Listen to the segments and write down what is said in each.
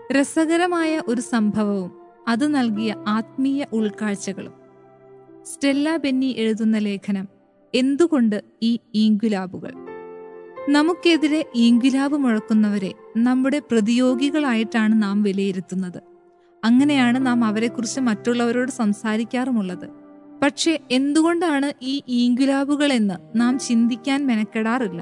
രസകരമായ ഒരു സംഭവവും അത് നൽകിയ ആത്മീയ ഉൾക്കാഴ്ചകളും സ്റ്റെല്ല ബെന്നി എഴുതുന്ന ലേഖനം എന്തുകൊണ്ട് ഈ ഈങ്കുലാബുകൾ നമുക്കെതിരെ ഈങ്കുലാബ് മുഴക്കുന്നവരെ നമ്മുടെ പ്രതിയോഗികളായിട്ടാണ് നാം വിലയിരുത്തുന്നത് അങ്ങനെയാണ് നാം അവരെക്കുറിച്ച് മറ്റുള്ളവരോട് സംസാരിക്കാറുമുള്ളത് പക്ഷെ എന്തുകൊണ്ടാണ് ഈ ഈങ്കുലാബുകൾ എന്ന് നാം ചിന്തിക്കാൻ മെനക്കെടാറില്ല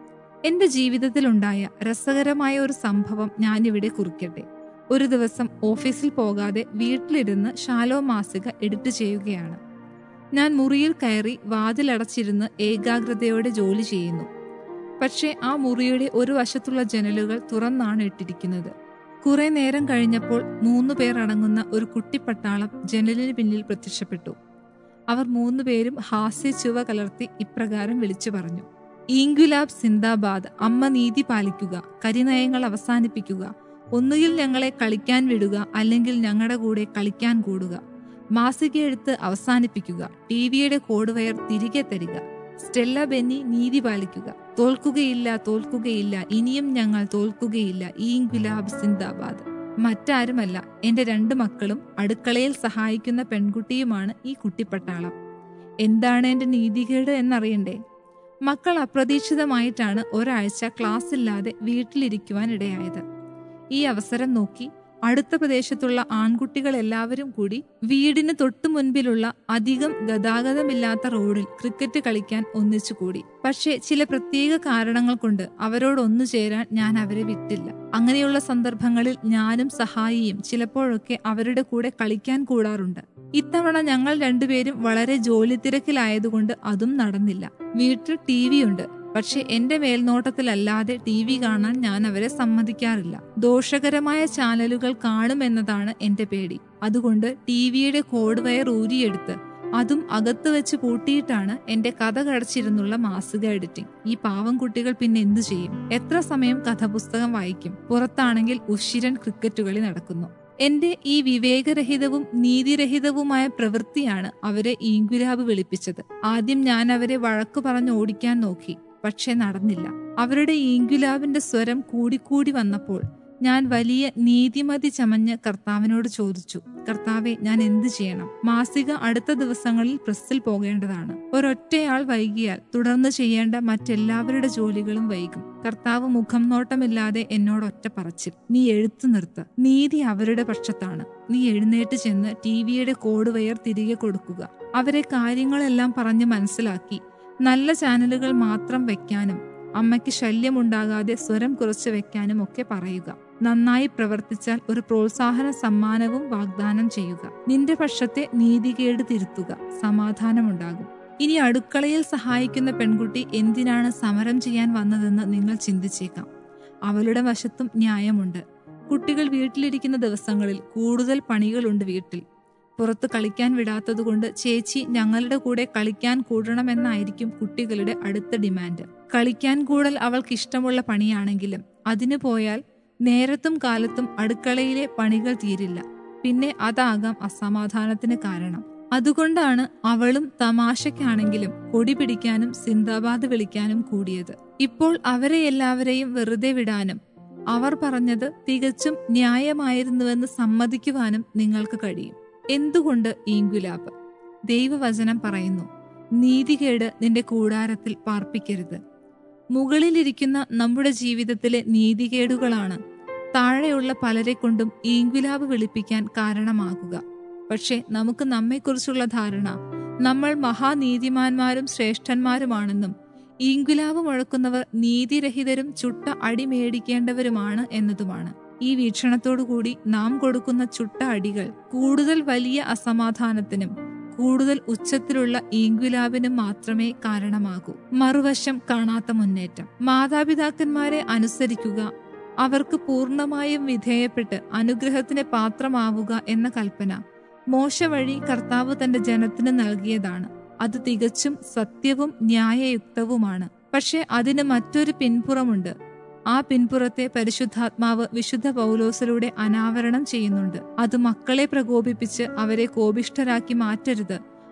എന്റെ ജീവിതത്തിലുണ്ടായ രസകരമായ ഒരു സംഭവം ഞാനിവിടെ കുറിക്കട്ടെ ഒരു ദിവസം ഓഫീസിൽ പോകാതെ വീട്ടിലിരുന്ന് ശാലോ മാസിക എഡിറ്റ് ചെയ്യുകയാണ് ഞാൻ മുറിയിൽ കയറി വാതിലടച്ചിരുന്ന് ഏകാഗ്രതയോടെ ജോലി ചെയ്യുന്നു പക്ഷേ ആ മുറിയുടെ ഒരു വശത്തുള്ള ജനലുകൾ തുറന്നാണ് ഇട്ടിരിക്കുന്നത് കുറെ നേരം കഴിഞ്ഞപ്പോൾ മൂന്നു പേർ അടങ്ങുന്ന ഒരു കുട്ടിപ്പട്ടാളം ജനലിന് പിന്നിൽ പ്രത്യക്ഷപ്പെട്ടു അവർ മൂന്നുപേരും ഹാസ്യ ചുവ കലർത്തി ഇപ്രകാരം വിളിച്ചു പറഞ്ഞു ഈങ്കുലാബ് സിന്ദാബാദ് അമ്മ നീതി പാലിക്കുക കരിനയങ്ങൾ അവസാനിപ്പിക്കുക ഒന്നുകിൽ ഞങ്ങളെ കളിക്കാൻ വിടുക അല്ലെങ്കിൽ ഞങ്ങളുടെ കൂടെ കളിക്കാൻ കൂടുക മാസിക എഴുത്ത് അവസാനിപ്പിക്കുക ടി വിയുടെ കോഡ് വയർ തിരികെ തരിക സ്റ്റെല്ല ബെന്നി നീതി പാലിക്കുക തോൽക്കുകയില്ല തോൽക്കുകയില്ല ഇനിയും ഞങ്ങൾ തോൽക്കുകയില്ല ഈ ഗുലാബ് സിന്ദാബാദ് മറ്റാരുമല്ല എന്റെ രണ്ട് മക്കളും അടുക്കളയിൽ സഹായിക്കുന്ന പെൺകുട്ടിയുമാണ് ഈ കുട്ടിപ്പട്ടാളം എന്താണ് എന്റെ നീതികേട് എന്നറിയണ്ടേ മക്കൾ അപ്രതീക്ഷിതമായിട്ടാണ് ഒരാഴ്ച ക്ലാസ് ഇല്ലാതെ വീട്ടിലിരിക്കുവാൻ ഇടയായത് ഈ അവസരം നോക്കി അടുത്ത പ്രദേശത്തുള്ള ആൺകുട്ടികൾ എല്ലാവരും കൂടി വീടിന് തൊട്ടു മുൻപിലുള്ള അധികം ഗതാഗതമില്ലാത്ത റോഡിൽ ക്രിക്കറ്റ് കളിക്കാൻ ഒന്നിച്ചു കൂടി പക്ഷേ ചില പ്രത്യേക കാരണങ്ങൾ കൊണ്ട് അവരോട് ഒന്നു ചേരാൻ ഞാൻ അവരെ വിട്ടില്ല അങ്ങനെയുള്ള സന്ദർഭങ്ങളിൽ ഞാനും സഹായിയും ചിലപ്പോഴൊക്കെ അവരുടെ കൂടെ കളിക്കാൻ കൂടാറുണ്ട് ഇത്തവണ ഞങ്ങൾ രണ്ടുപേരും വളരെ ജോലി തിരക്കിലായതുകൊണ്ട് അതും നടന്നില്ല വീട്ടിൽ ടി വി ഉണ്ട് പക്ഷെ എന്റെ മേൽനോട്ടത്തിലല്ലാതെ ടി വി കാണാൻ ഞാൻ അവരെ സമ്മതിക്കാറില്ല ദോഷകരമായ ചാനലുകൾ കാണുമെന്നതാണ് എന്റെ പേടി അതുകൊണ്ട് ടി വിയുടെ കോഡ് വയർ ഊരിയെടുത്ത് അതും അകത്ത് വെച്ച് പൂട്ടിയിട്ടാണ് എന്റെ കഥ കടച്ചിരുന്നുള്ള മാസിക എഡിറ്റിംഗ് ഈ പാവം കുട്ടികൾ പിന്നെ എന്തു ചെയ്യും എത്ര സമയം കഥപുസ്തകം വായിക്കും പുറത്താണെങ്കിൽ ഉശിരൻ ക്രിക്കറ്റ് കളി നടക്കുന്നു എന്റെ ഈ വിവേകരഹിതവും നീതിരഹിതവുമായ പ്രവൃത്തിയാണ് അവരെ ഈങ്കുലാബ് വിളിപ്പിച്ചത് ആദ്യം ഞാൻ അവരെ വഴക്കു പറഞ്ഞ് ഓടിക്കാൻ നോക്കി പക്ഷെ നടന്നില്ല അവരുടെ ഈങ്കുലാബിന്റെ സ്വരം കൂടിക്കൂടി വന്നപ്പോൾ ഞാൻ വലിയ നീതിമതി ചമഞ്ഞ് കർത്താവിനോട് ചോദിച്ചു കർത്താവെ ഞാൻ എന്തു ചെയ്യണം മാസിക അടുത്ത ദിവസങ്ങളിൽ പ്രസ്സിൽ പോകേണ്ടതാണ് ഒരൊറ്റയാൾ വൈകിയാൽ തുടർന്ന് ചെയ്യേണ്ട മറ്റെല്ലാവരുടെ ജോലികളും വൈകും കർത്താവ് മുഖം നോട്ടമില്ലാതെ എന്നോട് ഒറ്റ പറച്ചിൽ നീ എഴുത്തു നിർത്ത് നീതി അവരുടെ പക്ഷത്താണ് നീ എഴുന്നേറ്റ് ചെന്ന് ടി വിയുടെ കോഡ് വയർ തിരികെ കൊടുക്കുക അവരെ കാര്യങ്ങളെല്ലാം പറഞ്ഞ് മനസ്സിലാക്കി നല്ല ചാനലുകൾ മാത്രം വെക്കാനും അമ്മയ്ക്ക് ശല്യമുണ്ടാകാതെ സ്വരം കുറച്ച് വെക്കാനും ഒക്കെ പറയുക നന്നായി പ്രവർത്തിച്ചാൽ ഒരു പ്രോത്സാഹന സമ്മാനവും വാഗ്ദാനം ചെയ്യുക നിന്റെ പക്ഷത്തെ നീതികേട് തിരുത്തുക സമാധാനമുണ്ടാകും ഇനി അടുക്കളയിൽ സഹായിക്കുന്ന പെൺകുട്ടി എന്തിനാണ് സമരം ചെയ്യാൻ വന്നതെന്ന് നിങ്ങൾ ചിന്തിച്ചേക്കാം അവളുടെ വശത്തും ന്യായമുണ്ട് കുട്ടികൾ വീട്ടിലിരിക്കുന്ന ദിവസങ്ങളിൽ കൂടുതൽ പണികളുണ്ട് വീട്ടിൽ പുറത്ത് കളിക്കാൻ വിടാത്തതുകൊണ്ട് ചേച്ചി ഞങ്ങളുടെ കൂടെ കളിക്കാൻ കൂടണമെന്നായിരിക്കും കുട്ടികളുടെ അടുത്ത ഡിമാൻഡ് കളിക്കാൻ കൂടൽ അവൾക്ക് ഇഷ്ടമുള്ള പണിയാണെങ്കിലും അതിനു പോയാൽ നേരത്തും കാലത്തും അടുക്കളയിലെ പണികൾ തീരില്ല പിന്നെ അതാകാം അസമാധാനത്തിന് കാരണം അതുകൊണ്ടാണ് അവളും തമാശയ്ക്കാണെങ്കിലും കൊടി പിടിക്കാനും സിന്ദാബാദ് വിളിക്കാനും കൂടിയത് ഇപ്പോൾ അവരെ എല്ലാവരെയും വെറുതെ വിടാനും അവർ പറഞ്ഞത് തികച്ചും ന്യായമായിരുന്നുവെന്ന് സമ്മതിക്കുവാനും നിങ്ങൾക്ക് കഴിയും എന്തുകൊണ്ട് ഈങ്കുലാബ് ദൈവവചനം പറയുന്നു നീതികേട് നിന്റെ കൂടാരത്തിൽ പാർപ്പിക്കരുത് മുകളിലിരിക്കുന്ന നമ്മുടെ ജീവിതത്തിലെ നീതികേടുകളാണ് താഴെയുള്ള പലരെ കൊണ്ടും ഈങ്കുലാബ് വിളിപ്പിക്കാൻ കാരണമാകുക പക്ഷെ നമുക്ക് നമ്മെക്കുറിച്ചുള്ള ധാരണ നമ്മൾ മഹാനീതിമാന്മാരും ശ്രേഷ്ഠന്മാരുമാണെന്നും ഈങ്കുലാബ് മുഴക്കുന്നവർ നീതിരഹിതരും ചുട്ട അടി മേടിക്കേണ്ടവരുമാണ് എന്നതുമാണ് ഈ വീക്ഷണത്തോടുകൂടി നാം കൊടുക്കുന്ന ചുട്ട അടികൾ കൂടുതൽ വലിയ അസമാധാനത്തിനും കൂടുതൽ ഉച്ചത്തിലുള്ള ഈങ്കുലാബിനും മാത്രമേ കാരണമാകൂ മറുവശം കാണാത്ത മുന്നേറ്റം മാതാപിതാക്കന്മാരെ അനുസരിക്കുക അവർക്ക് പൂർണ്ണമായും വിധേയപ്പെട്ട് അനുഗ്രഹത്തിന് പാത്രമാവുക എന്ന കൽപ്പന മോശ വഴി കർത്താവ് തന്റെ ജനത്തിന് നൽകിയതാണ് അത് തികച്ചും സത്യവും ന്യായയുക്തവുമാണ് പക്ഷെ അതിന് മറ്റൊരു പിൻപുറമുണ്ട് ആ പിൻപുറത്തെ പരിശുദ്ധാത്മാവ് വിശുദ്ധ പൗലോസിലൂടെ അനാവരണം ചെയ്യുന്നുണ്ട് അത് മക്കളെ പ്രകോപിപ്പിച്ച് അവരെ കോപിഷ്ഠരാക്കി മാറ്റരുത്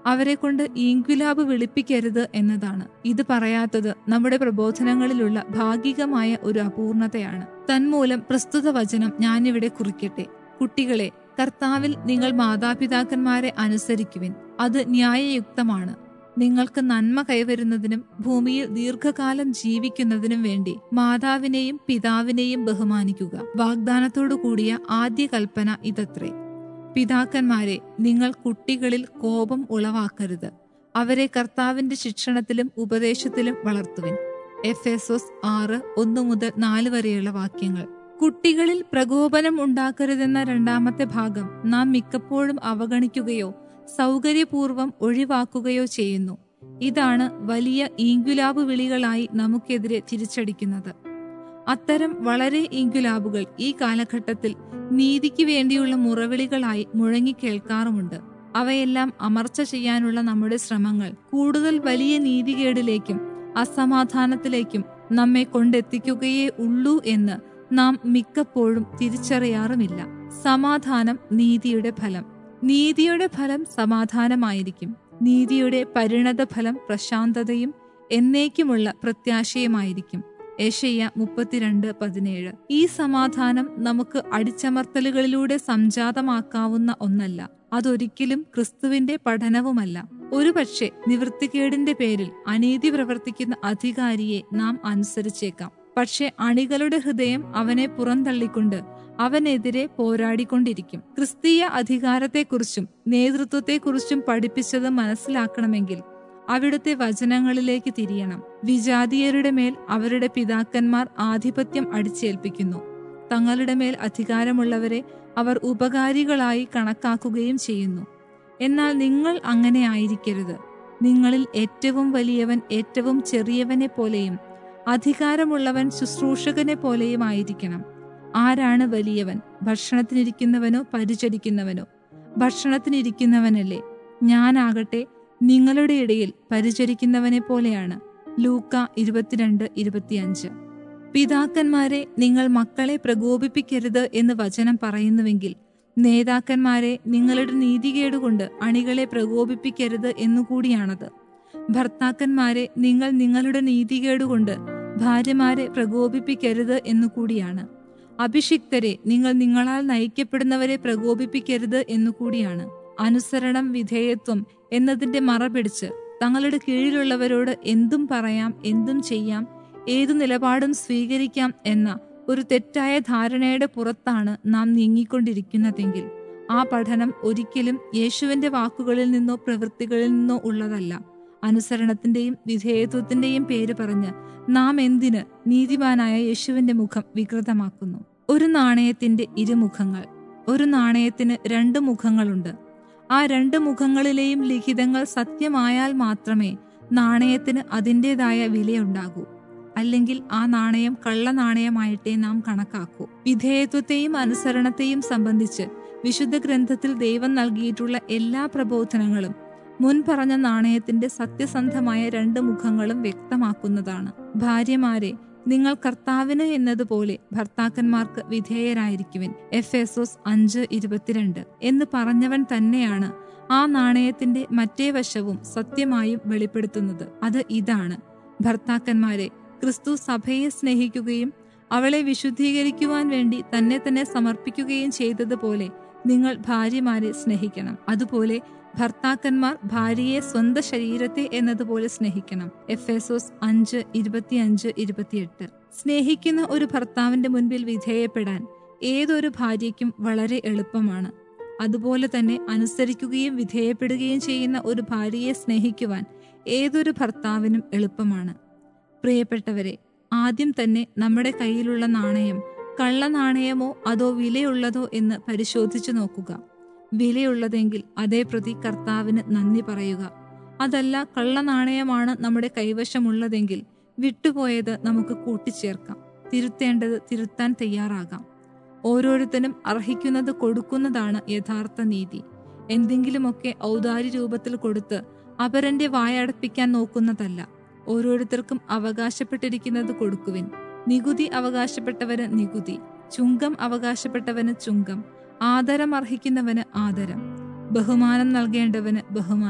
അവരെ കൊണ്ട് ഈങ്കുലാബ് വിളിപ്പിക്കരുത് എന്നതാണ് ഇത് പറയാത്തത് നമ്മുടെ പ്രബോധനങ്ങളിലുള്ള ഭാഗികമായ ഒരു അപൂർണതയാണ് തന്മൂലം പ്രസ്തുത വചനം ഞാനിവിടെ കുറിക്കട്ടെ കുട്ടികളെ കർത്താവിൽ നിങ്ങൾ മാതാപിതാക്കന്മാരെ അനുസരിക്കുവിൻ അത് ന്യായയുക്തമാണ് നിങ്ങൾക്ക് നന്മ കൈവരുന്നതിനും ഭൂമിയിൽ ദീർഘകാലം ജീവിക്കുന്നതിനും വേണ്ടി മാതാവിനെയും പിതാവിനെയും ബഹുമാനിക്കുക വാഗ്ദാനത്തോടു കൂടിയ ആദ്യ കൽപ്പന ഇതത്രേ പിതാക്കന്മാരെ നിങ്ങൾ കുട്ടികളിൽ കോപം ഉളവാക്കരുത് അവരെ കർത്താവിന്റെ ശിക്ഷണത്തിലും ഉപദേശത്തിലും വളർത്തുവിൻ എഫ് എസോസ് ആറ് ഒന്ന് മുതൽ നാല് വരെയുള്ള വാക്യങ്ങൾ കുട്ടികളിൽ പ്രകോപനം ഉണ്ടാക്കരുതെന്ന രണ്ടാമത്തെ ഭാഗം നാം മിക്കപ്പോഴും അവഗണിക്കുകയോ സൗകര്യപൂർവം ഒഴിവാക്കുകയോ ചെയ്യുന്നു ഇതാണ് വലിയ ഈങ്കുലാബ് വിളികളായി നമുക്കെതിരെ തിരിച്ചടിക്കുന്നത് അത്തരം വളരെ ഈങ്കുലാബുകൾ ഈ കാലഘട്ടത്തിൽ നീതിക്ക് വേണ്ടിയുള്ള മുറവിളികളായി മുഴങ്ങിക്കേൾക്കാറുമുണ്ട് അവയെല്ലാം അമർച്ച ചെയ്യാനുള്ള നമ്മുടെ ശ്രമങ്ങൾ കൂടുതൽ വലിയ നീതികേടിലേക്കും അസമാധാനത്തിലേക്കും നമ്മെ കൊണ്ടെത്തിക്കുകയേ ഉള്ളൂ എന്ന് നാം മിക്കപ്പോഴും തിരിച്ചറിയാറുമില്ല സമാധാനം നീതിയുടെ ഫലം നീതിയുടെ ഫലം സമാധാനമായിരിക്കും നീതിയുടെ പരിണത ഫലം പ്രശാന്തതയും എന്നേക്കുമുള്ള പ്രത്യാശയുമായിരിക്കും ഏഷ്യ മുപ്പത്തിരണ്ട് പതിനേഴ് ഈ സമാധാനം നമുക്ക് അടിച്ചമർത്തലുകളിലൂടെ സംജാതമാക്കാവുന്ന ഒന്നല്ല അതൊരിക്കലും ക്രിസ്തുവിന്റെ പഠനവുമല്ല ഒരുപക്ഷെ നിവൃത്തികേടിന്റെ പേരിൽ അനീതി പ്രവർത്തിക്കുന്ന അധികാരിയെ നാം അനുസരിച്ചേക്കാം പക്ഷെ അണികളുടെ ഹൃദയം അവനെ പുറന്തള്ളിക്കൊണ്ട് അവനെതിരെ പോരാടിക്കൊണ്ടിരിക്കും ക്രിസ്തീയ അധികാരത്തെക്കുറിച്ചും നേതൃത്വത്തെക്കുറിച്ചും പഠിപ്പിച്ചത് മനസ്സിലാക്കണമെങ്കിൽ അവിടുത്തെ വചനങ്ങളിലേക്ക് തിരിയണം വിജാതീയരുടെ മേൽ അവരുടെ പിതാക്കന്മാർ ആധിപത്യം അടിച്ചേൽപ്പിക്കുന്നു തങ്ങളുടെ മേൽ അധികാരമുള്ളവരെ അവർ ഉപകാരികളായി കണക്കാക്കുകയും ചെയ്യുന്നു എന്നാൽ നിങ്ങൾ അങ്ങനെ ആയിരിക്കരുത് നിങ്ങളിൽ ഏറ്റവും വലിയവൻ ഏറ്റവും ചെറിയവനെ പോലെയും അധികാരമുള്ളവൻ ശുശ്രൂഷകനെ പോലെയും ആയിരിക്കണം ആരാണ് വലിയവൻ ഭക്ഷണത്തിനിരിക്കുന്നവനോ പരിചരിക്കുന്നവനോ ഭക്ഷണത്തിനിരിക്കുന്നവനല്ലേ ഞാനാകട്ടെ നിങ്ങളുടെ ഇടയിൽ പരിചരിക്കുന്നവനെ പോലെയാണ് ലൂക്ക ഇരുപത്തിരണ്ട് ഇരുപത്തിയഞ്ച് പിതാക്കന്മാരെ നിങ്ങൾ മക്കളെ പ്രകോപിപ്പിക്കരുത് എന്ന് വചനം പറയുന്നുവെങ്കിൽ നേതാക്കന്മാരെ നിങ്ങളുടെ നീതികേടുകൊണ്ട് അണികളെ പ്രകോപിപ്പിക്കരുത് എന്നുകൂടിയാണത് ഭർത്താക്കന്മാരെ നിങ്ങൾ നിങ്ങളുടെ നീതികേടുകൊണ്ട് ഭാര്യമാരെ പ്രകോപിപ്പിക്കരുത് എന്നുകൂടിയാണ് അഭിഷിക്തരെ നിങ്ങൾ നിങ്ങളാൽ നയിക്കപ്പെടുന്നവരെ പ്രകോപിപ്പിക്കരുത് എന്നുകൂടിയാണ് അനുസരണം വിധേയത്വം എന്നതിന്റെ മറപിടിച്ച് തങ്ങളുടെ കീഴിലുള്ളവരോട് എന്തും പറയാം എന്തും ചെയ്യാം ഏതു നിലപാടും സ്വീകരിക്കാം എന്ന ഒരു തെറ്റായ ധാരണയുടെ പുറത്താണ് നാം നീങ്ങിക്കൊണ്ടിരിക്കുന്നതെങ്കിൽ ആ പഠനം ഒരിക്കലും യേശുവിന്റെ വാക്കുകളിൽ നിന്നോ പ്രവൃത്തികളിൽ നിന്നോ ഉള്ളതല്ല അനുസരണത്തിന്റെയും വിധേയത്വത്തിന്റെയും പേര് പറഞ്ഞ് നാം എന്തിന് നീതിമാനായ യേശുവിന്റെ മുഖം വികൃതമാക്കുന്നു ഒരു നാണയത്തിന്റെ ഇരുമുഖങ്ങൾ ഒരു നാണയത്തിന് രണ്ട് മുഖങ്ങളുണ്ട് ആ രണ്ട് മുഖങ്ങളിലെയും ലിഖിതങ്ങൾ സത്യമായാൽ മാത്രമേ നാണയത്തിന് അതിൻ്റെതായ വിലയുണ്ടാകൂ അല്ലെങ്കിൽ ആ നാണയം കള്ള നാണയമായിട്ടേ നാം കണക്കാക്കൂ വിധേയത്വത്തെയും അനുസരണത്തെയും സംബന്ധിച്ച് വിശുദ്ധ ഗ്രന്ഥത്തിൽ ദൈവം നൽകിയിട്ടുള്ള എല്ലാ പ്രബോധനങ്ങളും മുൻ പറഞ്ഞ നാണയത്തിന്റെ സത്യസന്ധമായ രണ്ട് മുഖങ്ങളും വ്യക്തമാക്കുന്നതാണ് ഭാര്യമാരെ നിങ്ങൾ കർത്താവിന് എന്നതുപോലെ ഭർത്താക്കന്മാർക്ക് വിധേയരായിരിക്കുവിൻ എഫ് എസോസ് അഞ്ച് ഇരുപത്തിരണ്ട് എന്ന് പറഞ്ഞവൻ തന്നെയാണ് ആ നാണയത്തിന്റെ മറ്റേ വശവും സത്യമായും വെളിപ്പെടുത്തുന്നത് അത് ഇതാണ് ഭർത്താക്കന്മാരെ ക്രിസ്തു സഭയെ സ്നേഹിക്കുകയും അവളെ വിശുദ്ധീകരിക്കുവാൻ വേണ്ടി തന്നെ തന്നെ സമർപ്പിക്കുകയും ചെയ്തതുപോലെ നിങ്ങൾ ഭാര്യമാരെ സ്നേഹിക്കണം അതുപോലെ ഭർത്താക്കന്മാർ ഭാര്യയെ സ്വന്തം ശരീരത്തെ എന്നതുപോലെ സ്നേഹിക്കണം എഫ് എസോസ് അഞ്ച് ഇരുപത്തിയഞ്ച് ഇരുപത്തിയെട്ട് സ്നേഹിക്കുന്ന ഒരു ഭർത്താവിന്റെ മുൻപിൽ വിധേയപ്പെടാൻ ഏതൊരു ഭാര്യയ്ക്കും വളരെ എളുപ്പമാണ് അതുപോലെ തന്നെ അനുസരിക്കുകയും വിധേയപ്പെടുകയും ചെയ്യുന്ന ഒരു ഭാര്യയെ സ്നേഹിക്കുവാൻ ഏതൊരു ഭർത്താവിനും എളുപ്പമാണ് പ്രിയപ്പെട്ടവരെ ആദ്യം തന്നെ നമ്മുടെ കയ്യിലുള്ള നാണയം കള്ള നാണയമോ അതോ വിലയുള്ളതോ എന്ന് പരിശോധിച്ചു നോക്കുക വിലയുള്ളതെങ്കിൽ അതേ പ്രതി കർത്താവിന് നന്ദി പറയുക അതല്ല കള്ള നാണയമാണ് നമ്മുടെ കൈവശമുള്ളതെങ്കിൽ വിട്ടുപോയത് നമുക്ക് കൂട്ടിച്ചേർക്കാം തിരുത്തേണ്ടത് തിരുത്താൻ തയ്യാറാകാം ഓരോരുത്തരും അർഹിക്കുന്നത് കൊടുക്കുന്നതാണ് യഥാർത്ഥ നീതി എന്തെങ്കിലുമൊക്കെ ഔദാര്യ രൂപത്തിൽ കൊടുത്ത് അപരന്റെ വായടപ്പിക്കാൻ നോക്കുന്നതല്ല ഓരോരുത്തർക്കും അവകാശപ്പെട്ടിരിക്കുന്നത് കൊടുക്കുവിൻ നികുതി അവകാശപ്പെട്ടവന് നികുതി ചുങ്കം അവകാശപ്പെട്ടവന് ചുങ്കം ആദരം അർഹിക്കുന്നവന് ആദരം ബഹുമാനം നൽകേണ്ടവന് ബഹുമാനം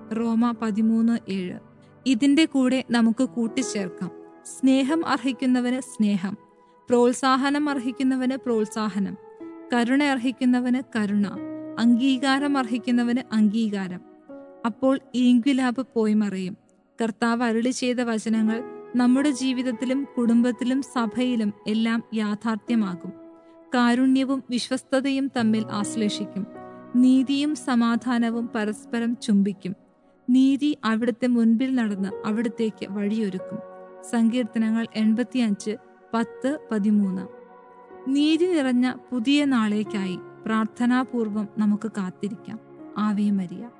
റോമ പതിമൂന്ന് ഏഴ് ഇതിന്റെ കൂടെ നമുക്ക് കൂട്ടിച്ചേർക്കാം സ്നേഹം അർഹിക്കുന്നവന് സ്നേഹം പ്രോത്സാഹനം അർഹിക്കുന്നവന് പ്രോത്സാഹനം കരുണ അർഹിക്കുന്നവന് കരുണ അംഗീകാരം അർഹിക്കുന്നവന് അംഗീകാരം അപ്പോൾ ഈങ്കുലാബ് പോയി മറയും കർത്താവ് അരുളി ചെയ്ത വചനങ്ങൾ നമ്മുടെ ജീവിതത്തിലും കുടുംബത്തിലും സഭയിലും എല്ലാം യാഥാർത്ഥ്യമാകും കാരുണ്യവും വിശ്വസ്തതയും തമ്മിൽ ആശ്ലേഷിക്കും നീതിയും സമാധാനവും പരസ്പരം ചുംബിക്കും നീതി അവിടുത്തെ മുൻപിൽ നടന്ന് അവിടത്തേക്ക് വഴിയൊരുക്കും സങ്കീർത്തനങ്ങൾ എൺപത്തിയഞ്ച് പത്ത് പതിമൂന്ന് നീതി നിറഞ്ഞ പുതിയ നാളേക്കായി പ്രാർത്ഥനാപൂർവം നമുക്ക് കാത്തിരിക്കാം ആവേ മരിയ